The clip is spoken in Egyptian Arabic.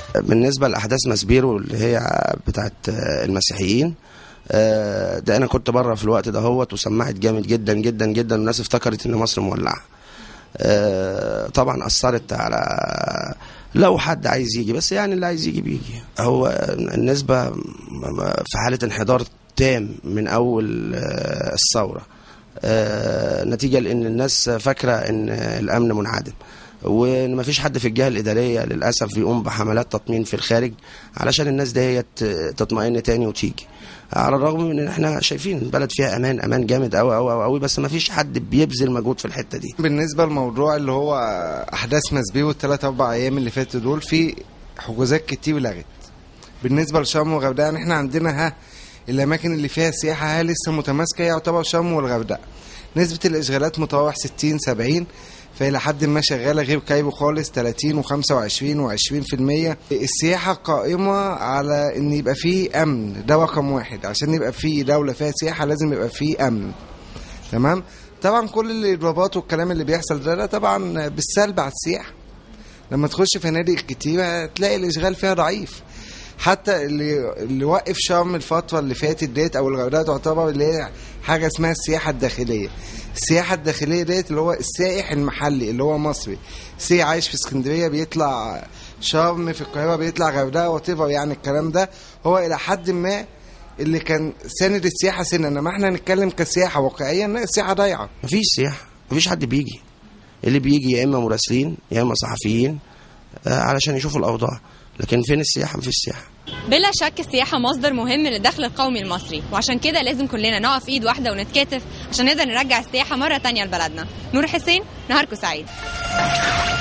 بالنسبه لاحداث مسبيرو اللي هي بتاعت المسيحيين آه، ده انا كنت بره في الوقت ده هوت وسمعت جامد جدا جدا جدا والناس افتكرت ان مصر مولعه آه، طبعا اثرت على لو حد عايز يجي بس يعني اللي عايز يجي بيجي هو النسبه م- م- في حاله انحدار تام من اول آه، الثوره آه، نتيجه لان الناس فاكره ان الامن منعدم وان مفيش حد في الجهه الاداريه للاسف بيقوم بحملات تطمين في الخارج علشان الناس ديت تطمئن تاني وتيجي على الرغم من ان احنا شايفين البلد فيها امان امان جامد قوي قوي قوي بس مفيش حد بيبذل مجهود في الحته دي بالنسبه للموضوع اللي هو احداث مسبيه والثلاث اربع ايام اللي فاتوا دول في حجوزات كتير لغت بالنسبه لشرم والغردقه يعني احنا عندنا ها الاماكن اللي فيها سياحه ها لسه متماسكه يعتبر شرم والغردقه نسبه الاشغالات متراوح 60 70 فإلى حد ما شغالة غير كايرو خالص 30 و25 و20% السياحة قائمة على إن يبقى فيه أمن ده رقم واحد عشان يبقى فيه دولة فيها سياحة لازم يبقى فيه أمن تمام طبعا كل الإضرابات والكلام اللي بيحصل ده, ده طبعا بالسلب على السياحة لما تخش فنادق كتير هتلاقي الإشغال فيها ضعيف حتى اللي اللي وقف شرم الفترة اللي فاتت ديت أو الغردقة تعتبر اللي هي حاجة اسمها السياحة الداخلية السياحة الداخلية ديت اللي هو السائح المحلي اللي هو مصري سي عايش في اسكندرية بيطلع شرم في القاهرة بيطلع غردقة واتيفر يعني الكلام ده هو إلى حد ما اللي كان ساند السياحة سنة انما احنا هنتكلم كسياحة واقعيا لا السياحة ضايعة مفيش سياحه مفيش حد بيجي اللي بيجي يا اما مراسلين يا اما صحفيين آه، علشان يشوفوا الاوضاع لكن فين السياحه مفيش سياحه بلا شك السياحة مصدر مهم للدخل القومي المصري وعشان كده لازم كلنا نقف ايد واحدة ونتكاتف عشان نقدر نرجع السياحة مرة تانية لبلدنا نور حسين نهاركم سعيد